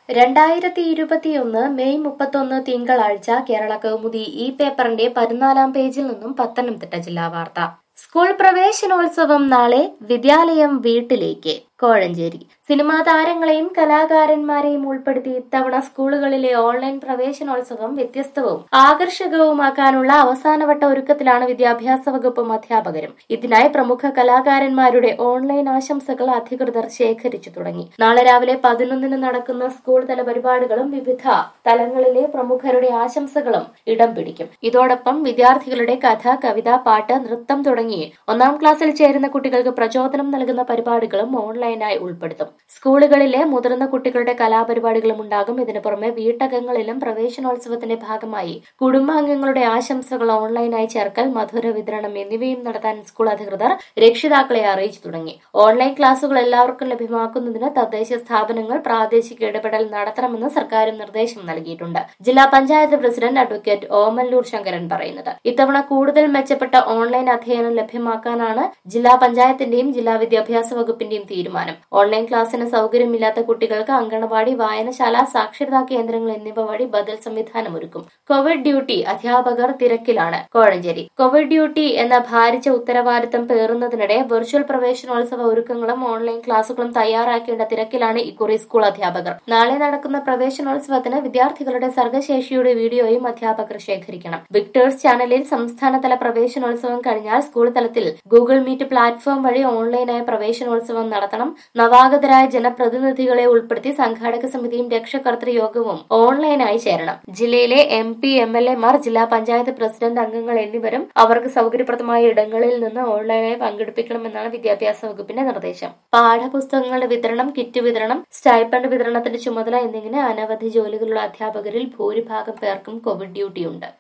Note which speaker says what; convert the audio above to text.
Speaker 1: രണ്ടായിരത്തി ഇരുപത്തിയൊന്ന് മെയ് മുപ്പത്തൊന്ന് തിങ്കളാഴ്ച കേരള കൗമുദി ഈ പേപ്പറിന്റെ പതിനാലാം പേജിൽ നിന്നും പത്തനംതിട്ട ജില്ലാ വാർത്ത സ്കൂൾ പ്രവേശനോത്സവം നാളെ വിദ്യാലയം വീട്ടിലേക്ക് കോഴഞ്ചേരി സിനിമാ താരങ്ങളെയും കലാകാരന്മാരെയും ഉൾപ്പെടുത്തി ഇത്തവണ സ്കൂളുകളിലെ ഓൺലൈൻ പ്രവേശനോത്സവം വ്യത്യസ്തവും ആകർഷകവുമാക്കാനുള്ള അവസാനവട്ട ഒരുക്കത്തിലാണ് വിദ്യാഭ്യാസ വകുപ്പും അധ്യാപകരും ഇതിനായി പ്രമുഖ കലാകാരന്മാരുടെ ഓൺലൈൻ ആശംസകൾ അധികൃതർ ശേഖരിച്ചു തുടങ്ങി നാളെ രാവിലെ പതിനൊന്നിന് നടക്കുന്ന സ്കൂൾ തല പരിപാടികളും വിവിധ തലങ്ങളിലെ പ്രമുഖരുടെ ആശംസകളും ഇടം പിടിക്കും ഇതോടൊപ്പം വിദ്യാർത്ഥികളുടെ കഥ കവിത പാട്ട് നൃത്തം തുടങ്ങി ഒന്നാം ക്ലാസ്സിൽ ചേരുന്ന കുട്ടികൾക്ക് പ്രചോദനം നൽകുന്ന പരിപാടികളും ഓൺലൈനായി ഉൾപ്പെടുത്തും സ്കൂളുകളിലെ മുതിർന്ന കുട്ടികളുടെ കലാപരിപാടികളും ഉണ്ടാകും ഇതിനു പുറമെ വീട്ടകങ്ങളിലും പ്രവേശനോത്സവത്തിന്റെ ഭാഗമായി കുടുംബാംഗങ്ങളുടെ ആശംസകൾ ഓൺലൈനായി ചേർക്കൽ മധുര വിതരണം എന്നിവയും നടത്താൻ സ്കൂൾ അധികൃതർ രക്ഷിതാക്കളെ അറിയിച്ചു തുടങ്ങി ഓൺലൈൻ ക്ലാസുകൾ എല്ലാവർക്കും ലഭ്യമാക്കുന്നതിന് തദ്ദേശ സ്ഥാപനങ്ങൾ പ്രാദേശിക ഇടപെടൽ നടത്തണമെന്ന് സർക്കാരും നിർദ്ദേശം നൽകിയിട്ടുണ്ട് ജില്ലാ പഞ്ചായത്ത് പ്രസിഡന്റ് അഡ്വക്കേറ്റ് ഓമല്ലൂർ ശങ്കരൻ പറയുന്നത് ഇത്തവണ കൂടുതൽ മെച്ചപ്പെട്ട ഓൺലൈൻ അധ്യയനം ലഭ്യമാക്കാനാണ് ജില്ലാ പഞ്ചായത്തിന്റെയും ജില്ലാ വിദ്യാഭ്യാസ വകുപ്പിന്റെയും തീരുമാനം ഓൺലൈൻ ക്ലാസ്സിന് സൗകര്യമില്ലാത്ത കുട്ടികൾക്ക് അങ്കണവാടി വായനശാല സാക്ഷരതാ കേന്ദ്രങ്ങൾ എന്നിവ വഴി ബദൽ സംവിധാനം ഒരുക്കും കോവിഡ് ഡ്യൂട്ടി അധ്യാപകർ തിരക്കിലാണ് കോഴഞ്ചേരി കോവിഡ് ഡ്യൂട്ടി എന്ന ഭാരിച്ച ഉത്തരവാദിത്തം പേറുന്നതിനിടെ വെർച്വൽ പ്രവേശനോത്സവ ഒരുക്കങ്ങളും ഓൺലൈൻ ക്ലാസുകളും തയ്യാറാക്കേണ്ട തിരക്കിലാണ് ഇക്കുറി സ്കൂൾ അധ്യാപകർ നാളെ നടക്കുന്ന പ്രവേശനോത്സവത്തിന് വിദ്യാർത്ഥികളുടെ സർഗശേഷിയുടെ വീഡിയോയും അധ്യാപകർ ശേഖരിക്കണം വിക്ടേഴ്സ് ചാനലിൽ സംസ്ഥാനതല പ്രവേശനോത്സവം കഴിഞ്ഞാൽ സ്കൂൾ തലത്തിൽ ഗൂഗിൾ മീറ്റ് പ്ലാറ്റ്ഫോം വഴി ഓൺലൈനായ പ്രവേശനോത്സവം നടത്തണം നവാഗതരായ ജനപ്രതിനിധികളെ ഉൾപ്പെടുത്തി സംഘാടക സമിതിയും രക്ഷകർത്തൃ യോഗവും ഓൺലൈനായി ചേരണം ജില്ലയിലെ എം പി എം എൽ എമാർ ജില്ലാ പഞ്ചായത്ത് പ്രസിഡന്റ് അംഗങ്ങൾ എന്നിവരും അവർക്ക് സൗകര്യപ്രദമായ ഇടങ്ങളിൽ നിന്ന് ഓൺലൈനായി പങ്കെടുപ്പിക്കണമെന്നാണ് വിദ്യാഭ്യാസ വകുപ്പിന്റെ നിർദ്ദേശം പാഠപുസ്തകങ്ങളുടെ വിതരണം കിറ്റ് വിതരണം സ്റ്റൈപ്പൻഡ് വിതരണത്തിന്റെ ചുമതല എന്നിങ്ങനെ അനവധി ജോലികളുള്ള അധ്യാപകരിൽ ഭൂരിഭാഗം പേർക്കും കോവിഡ് ഡ്യൂട്ടിയുണ്ട്